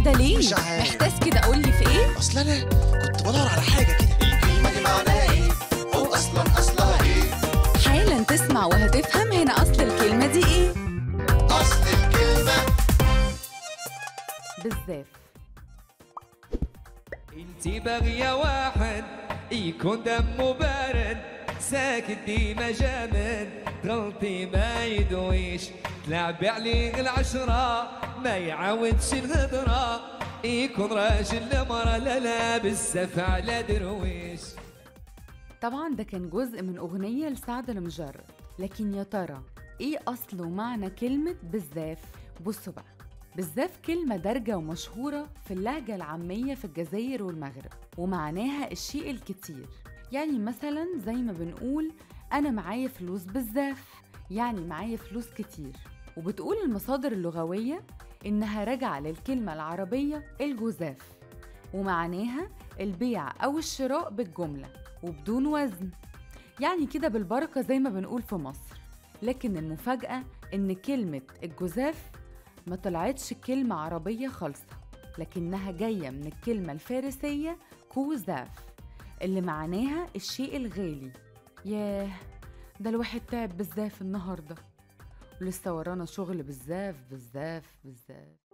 كده ليه مش عارف. محتاس كده قول لي في ايه اصل انا كنت بدور على حاجه كده الكلمه دي معناها ايه او اصلا اصلها ايه حالا تسمع وهتفهم هنا اصل الكلمه دي ايه اصل الكلمه بالزاف انتي باغية واحد يكون دمه بارد ساكت ديما جامد غلطي ما يدويش تلعبي عليه العشرة ما يعاودش الهضرة يكون راجل لمرة لا لا بالسف على درويش طبعا ده كان جزء من أغنية لسعد المجرد لكن يا ترى إيه أصل ومعنى كلمة بالزاف؟ بصوا بقى بالزاف كلمة دارجة ومشهورة في اللهجة العامية في الجزائر والمغرب ومعناها الشيء الكتير يعني مثلا زي ما بنقول أنا معايا فلوس بالزاف يعني معايا فلوس كتير وبتقول المصادر اللغوية إنها راجعة للكلمة العربية الجزاف ومعناها البيع أو الشراء بالجملة وبدون وزن يعني كده بالبركة زي ما بنقول في مصر لكن المفاجأة إن كلمة الجزاف ما طلعتش كلمة عربية خالصة لكنها جاية من الكلمة الفارسية كوزاف اللي معناها الشيء الغالي ياه ده الواحد تعب بالزاف النهاردة ولسه ورانا شغل بالزاف بالزاف بالزاف